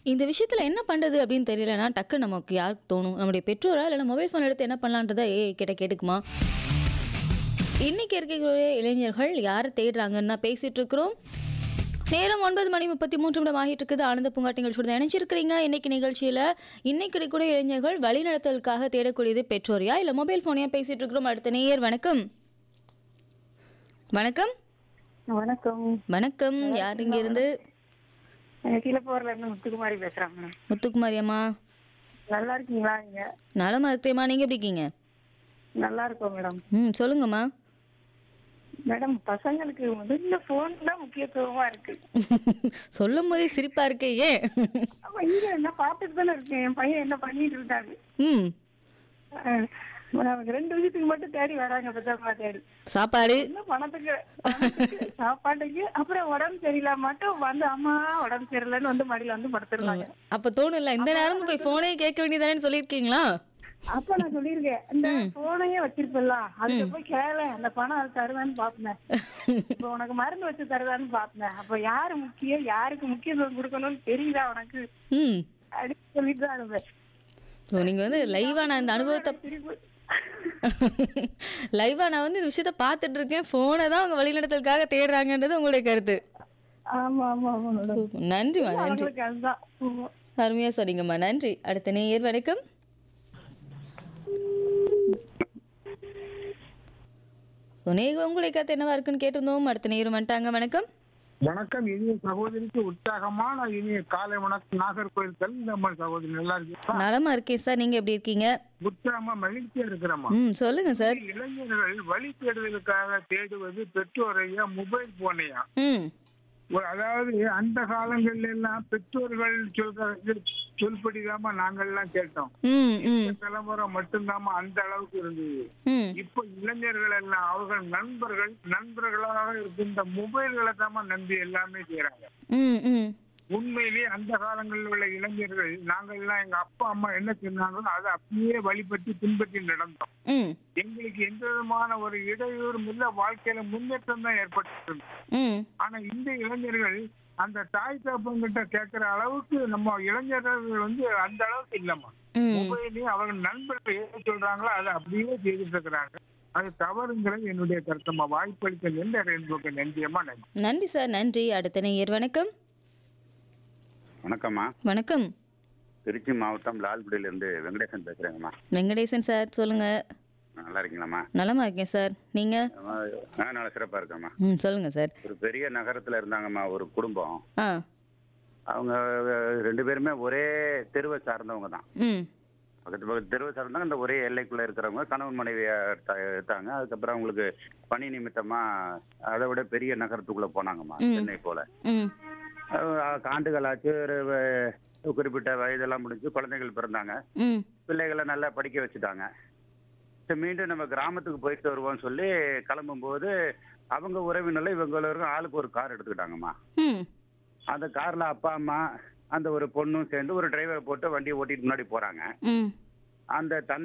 இந்த விஷயத்துல என்ன பண்றது அப்படின்னு தெரியலனா டக்கு நமக்கு யாருக்கு தோணும் நம்முடைய பெற்றோரா இல்லைன்னா மொபைல் ஃபோன் எடுத்து என்ன பண்ணலான்றதை ஏ கிட்ட கேட்டுக்குமா இன்னைக்கு இருக்கக்கூடிய இளைஞர்கள் யாரை தேடுறாங்கன்னு தான் பேசிட்டு இருக்கிறோம் நேரம் ஒன்பது மணி முப்பத்தி மூன்று நிமிடம் ஆகிட்டு இருக்குது ஆனந்த பூங்காட்டி நிகழ்ச்சியோட இணைச்சிருக்கிறீங்க இன்னைக்கு நிகழ்ச்சியில இன்னைக்கு கிடைக்கக்கூடிய இளைஞர்கள் வழிநடத்தலுக்காக தேடக்கூடியது பெற்றோரியா இல்ல மொபைல் போனையா பேசிட்டு இருக்கிறோம் அடுத்த நேயர் வணக்கம் வணக்கம் வணக்கம் வணக்கம் யார் இங்க இருந்து கீழப்போர்ல இருந்து முத்துக்குமாரி பேசுறாங்க முத்துக்குமாரி அம்மா நல்லா இருக்கீங்களா நீங்க நலமா இருக்கிறேம்மா நீங்க எப்படி இருக்கீங்க நல்லா இருக்கோம் மேடம் ம் சொல்லுங்கம்மா மேடம் பசங்களுக்கு முதல்ல போன் தான் முக்கியத்துவமா இருக்கு சொல்லும் போதே சிரிப்பா இருக்கே ஏன் ஆமா இங்க நான் பார்த்துட்டு தானே இருக்கேன் என் பையன் என்ன பண்ணிட்டு இருக்காரு ம் அஹ், நமக்கு ரெண்டு விஷயத்துக்கு மட்டும் தேடி வராங்க பெத்தம்மா தேடி சாப்பாடு என்ன பணத்துக்கு பணத்துக்கு, சாப்பாட்டுக்கு அப்புறம் உடம்பு சரியில்லை மட்டும் வந்து அம்மா உடம்பு சரியில்லைன்னு வந்து மடியில வந்து படுத்துருந்தாங்க அப்ப தோணும்ல இந்த நேரமும் போய் போனே கேட்க வேண்டியதானே சொல்லியிருக்கீங்களா அப்ப நான் சொல்லியிருக்கேன் இந்த போனையே வச்சிருப்பல அதுக்கு போய் கேள அந்த பணம் அது தருவேன்னு பாப்பேன் இப்ப உனக்கு மருந்து வச்சு தருதான்னு பாப்பேன் அப்ப யாரு முக்கியம் யாருக்கு முக்கியத்துவம் கொடுக்கணும்னு தெரியுதா உனக்கு ம் அப்படின்னு சொல்லிட்டு தான் இருப்பேன் ஸோ நீங்க வந்து லைவா நான் இந்த அனுபவத்தை திருப்பி லைவா நான் வந்து இந்த விஷயத்த பார்த்துட்டு இருக்கேன் போனை தான் அவங்க வழிநடத்தலுக்காக தேடுறாங்கன்றது உங்களுடைய கருத்து ஆமா ஆமா ஆமா மேடம் நன்றிம்மா நன்றி அவங்களுக்கு அதுதான் ஆமா. அருமையா சொன்னீங்கம்மா நன்றி அடுத்த நேயர் வணக்கம் ஸோ நேயர் உங்களுடைய கருத்து என்னவா இருக்குன்னு கேட்டிருந்தோம் அடுத்த நேயர் வந்துட்டாங்க வணக்கம் வணக்கம் இனிய சகோதரிக்கு உற்சாகமான இனிய காலை வணக்கம் நாகர்கோவில் கல்வியம்மன் சகோதரி நல்லா இருக்கு நலமா இருக்கேன் சார் நீங்க எப்படி இருக்கீங்க உற்சாகமா மகிழ்ச்சியா இருக்கிறம்மா ம் சொல்லுங்க சார் இளைஞர்கள் வழி தேடுதலுக்காக தேடுவது பெற்றோரையா மொபைல் போனையா ம் ஒரு- அதாவது அந்த காலங்கள்ல எல்லாம் பெற்றோர்கள் சொல்ற சொல்படிதாம்மா நாங்கள்லாம் கேட்டோம் ம் ம் இந்த தலைமுறை மட்டும்தாம்மா அந்த அளவுக்கு இருந்தது ம் இப்ப இளைஞர்கள் எல்லாம் அவர்கள் நண்பர்கள் நண்பர்களாக இருக்கின்ற மொபைல்களை தாம்மா நம்பி எல்லாமே செய்யறாங்க ம் ம் உண்மையிலேயே அந்த காலங்களில் உள்ள இளைஞர்கள் நாங்கள்லாம் எங்க அப்பா அம்மா என்ன சொன்னாங்களோ அதை அப்படியே வழிபட்டு பின்பற்றி நடந்தோம் ம் எங்களுக்கு எந்த விதமான ஒரு இடையூறும் இல்ல வாழ்க்கையில முன்னேற்றம் தான் ஏற்பட்டு ம் ஆனா இந்த இளைஞர்கள் அந்த தாய் தப்பங்கிட்ட கேட்கிற அளவுக்கு நம்ம இளைஞர்கள் வந்து அந்த அளவுக்கு இல்லம்மா ம் மொபைலையும் அவங்க நண்பர்கள் எது சொல்றாங்களோ அதை அப்படியே செய்துட்டு இருக்கிறாங்க அது தவறுங்கிறது என்னுடைய கருத்தம்மா வாய்ப்பளித்த நெல் ரெண்டு நன்றியம்மா நன்றி நன்றி சார் நன்றி அடுத்த நேயர் வணக்கம் வணக்கம்மா வணக்கம் திருச்சி மாவட்டம் லால்குடியிலேருந்து வெங்கடேசன் பேசுகிறேங்கம்மா வெங்கடேசன் சார் சொல்லுங்க நல்லா இருக்கீங்களாம்மா நலமா இருக்கேன் சார் நீங்க நான் நல்லா சிறப்பாக இருக்கேம்மா ம் சொல்லுங்க சார் ஒரு பெரிய நகரத்தில் இருந்தாங்கம்மா ஒரு குடும்பம் ஆ அவங்க அஹ், ரெண்டு பேருமே ஒரே தெருவை சார்ந்தவங்க தான் ம் பக்கத்து பக்கத்து தெருவை சார்ந்தவங்க இந்த ஒரே எல்லைக்குள்ளே இருக்கிறவங்க கணவன் மனைவியை எடுத்தா- எடுத்தாங்க அதுக்கப்புறம் அவங்களுக்கு பணி நிமித்தமாக அதை விட பெரிய நகரத்துக்குள்ளே போனாங்கம்மா ம். சென்னை போல ம் அஹ், ஆண்டுகளாச்சு ஒரு வ- குறிப்பிட்ட வயதெல்லாம் முடிஞ்சு குழந்தைகள் பிறந்தாங்க ம் பிள்ளைகளை நல்லா படிக்க வச்சுட்டாங்க சரி, மீண்டும் நம்ம கிராமத்துக்கு போயிட்டு வருவோம்னு சொல்லி கிளம்பும்போது அவங்க உறவினர்ல இவங்களுக்கும் ஆளுக்கு ஒரு கார் எடுத்துக்கிட்டாங்கம்மா ம் அந்த கார்ல அப்பா அம்மா அந்த ஒரு பொண்ணும் சேர்ந்து ஒரு டிரைவரை போட்டு வண்டியை ஓட்டிட்டு முன்னாடி போறாங்க ம் அந்த தன்